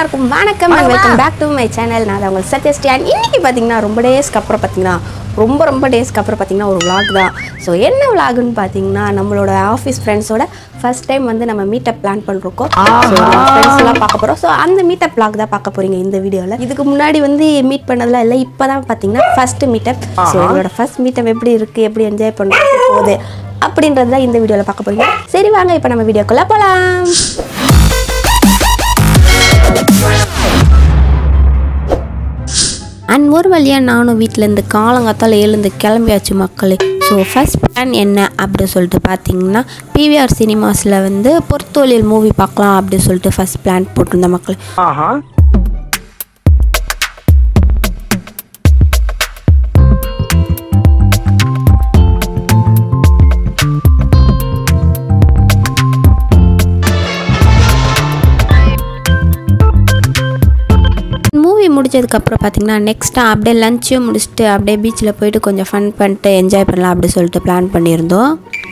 எல்லாருக்கும் வணக்கம் and welcome back to my channel நான் தான் உங்கள் சத்யஸ்ரீ அண்ட் இன்னைக்கு பார்த்தீங்கன்னா ரொம்ப டேஸ்க்கு அப்புறம் பார்த்தீங்கன்னா ரொம்ப ரொம்ப டேஸ்க்கு அப்புறம் பார்த்தீங்கன்னா ஒரு vlog தான் ஸோ என்ன vlogன்னு பார்த்தீங்கன்னா நம்மளோட ஆஃபீஸ் ஃப்ரெண்ட்ஸோட ஃபர்ஸ்ட் டைம் வந்து நம்ம மீட்டப் பிளான் பண்ணிருக்கோம் ஸோ ஃப்ரெண்ட்ஸ் எல்லாம் பார்க்க போகிறோம் ஸோ அந்த மீட்டப் vlog தான் பார்க்க போறீங்க இந்த வீடியோவில் இதுக்கு முன்னாடி வந்து மீட் பண்ணதெல்லாம் இல்லை இப்போ தான் பார்த்தீங்கன்னா ஃபர்ஸ்ட் மீட்டப் ஸோ எங்களோட ஃபர்ஸ்ட் மீட்டப் எப்படி இருக்குது எப்படி என்ஜாய் பண்ணுறது போகுது அப்படின்றது தான் இந்த வீடியோவில் பார்க்க போறீங்க சரி வாங்க இப்போ நம்ம வீடியோக்குள்ளே போகலாம் அண்ட் ஒரு வழியாக நானும் வீட்டிலேருந்து காலங்காத்தால் எழுந்து கிளம்பியாச்சு மக்களே ஸோ ஃபர்ஸ்ட் பிளான் என்ன அப்படி சொல்லிட்டு பார்த்தீங்கன்னா பிவிஆர் சினிமாஸில் வந்து பொற்தொழில் மூவி பார்க்கலாம் அப்படி சொல்லிட்டு ஃபர்ஸ்ட் பிளான் போட்டிருந்தேன் மக்களே மூவி முடிச்சதுக்கப்புறம் பார்த்தீங்கன்னா நெக்ஸ்ட்டாக அப்படியே லஞ்சையும் முடிச்சுட்டு அப்படியே பீச்சில் போயிட்டு கொஞ்சம் ஃபன் பண்ணிட்டு என்ஜாய் பண்ணலாம் அப்படி சொல்லிட்டு பிளான் பண்ணியிருந்தோம்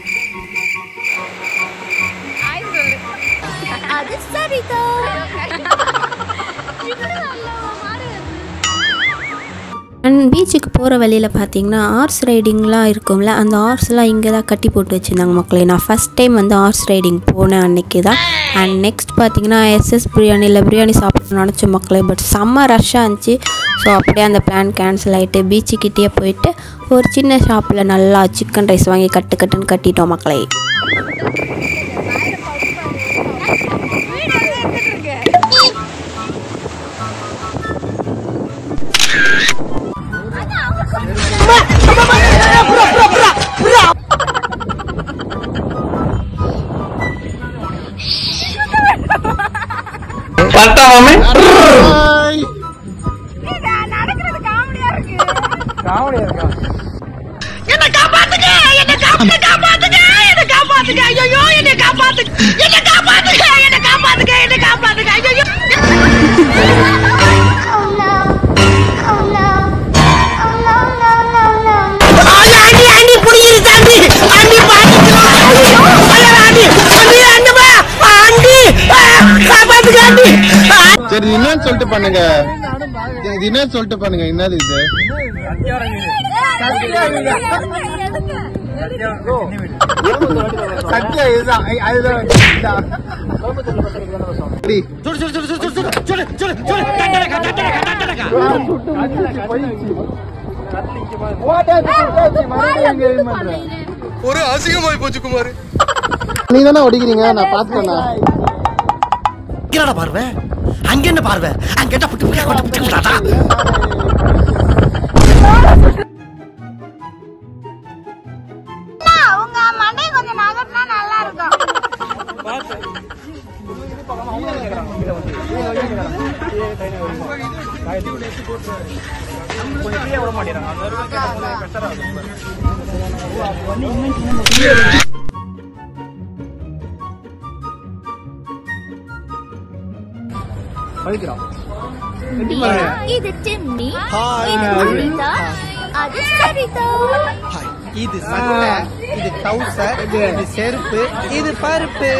அண்ட் பீச்சுக்கு போகிற வழியில் பார்த்தீங்கன்னா ஹார்ஸ் ரைடிங்லாம் இருக்கும்ல அந்த ஹார்ஸ்லாம் இங்கே தான் கட்டி போட்டு வச்சுருந்தாங்க மக்களே நான் ஃபஸ்ட் டைம் வந்து ஹார்ஸ் ரைடிங் போனேன் அன்னைக்கு தான் அண்ட் நெக்ஸ்ட் பார்த்தீங்கன்னா எஸ்எஸ் பிரியாணியில் பிரியாணி சாப்பிடணும்னு நினச்ச மக்களே பட் செம்ம ரஷ்ஷாக இருந்துச்சு ஸோ அப்படியே அந்த பிளான் கேன்சல் ஆகிட்டு பீச்சுக்கிட்டே போயிட்டு ஒரு சின்ன ஷாப்பில் நல்லா சிக்கன் ரைஸ் வாங்கி கட்டு கட்டுன்னு கட்டிட்டோம் மக்களே பத்தாமே என்ன காப்பாத்துங்க என்ன காப்பாத்து காப்பாத்துங்க என்ன காப்பாத்துங்க ஐயோ என்ன காப்பாத்து என்ன காப்பாத்துங்க என்ன காப்பாத்துங்க என்ன காப்பாத்துங்க ஐயோ ஆண்டி ஆண்டி புடிங்கிரு தாண்டி ஆண்டி பாத்துக்கலாம் ஆண்டி ஆண்டி ஆண்டி பா ஆண்டி காப்பாத்துங்க ஆண்டி சரி இது என்னன்னு சொல்லிட்டு பண்ணுங்க இது என்னன்னு சொல்லிட்டு பண்ணுங்க என்னது இது சத்தியா இதுதான் ஐ- அதுதான் இதுதான். சரி. ஓட்டாச்சு, ஓட்டாச்சு, மறுபடியும் எங்க aim பண்ற? ஒரு அசிங்கமாய் போச்சு குமார் நீ தானே ஒடிக்கிறீங்க நான் பாத்துக்கண்ணா என்னடா பார்வை அங்க என்ன பார்வை அங்க என்ன புட்டு புட்டு புட்டு புட்டு புட்டாடா? உங்க மண்டை கொஞ்சம் நகர்னா நல்லா இருக்கும் இது டிம்மி இது அனிதா அது சரிதா இது சட்டை இது டவுசர் இது செருப்பு இது பருப்பு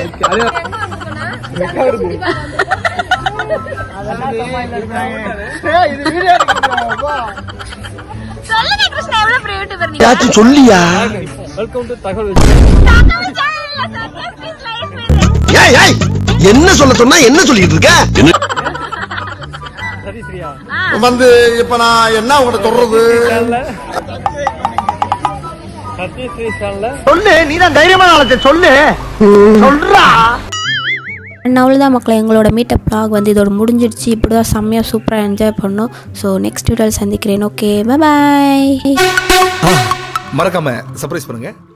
சொல்லுங்க கிருஷ்ணா எவ்வளவு பெரிய யூடியூபர் நீங்க ஏதாச்சும் சொல்லியா தகவல் சேனல்ல சத்யஸ்ரீஸ் லைஃப் இது ஏய் ஏய் என்ன சொல்ல சொன்னா என்ன சொல்லிட்டு இருக்க வந்து இப்ப நான் என்ன உங்கள்ட்ட சொல்றது சொல்லு நீ தான் தைரியமான ஆளத்தை சொல்லு சொல்றா அண்ட் அவ்வளோதான் மக்களே எங்களோட மீட்டப் vlog வந்து இதோட முடிஞ்சிடுச்சு இப்படி தான் செம்மையாக சூப்பராக என்ஜாய் பண்ணோம் ஸோ நெக்ஸ்ட் வீடியோவில் சந்திக்கிறேன் ஓகே பாய் மறக்காம சர்ப்ரைஸ் பண்ணுங்க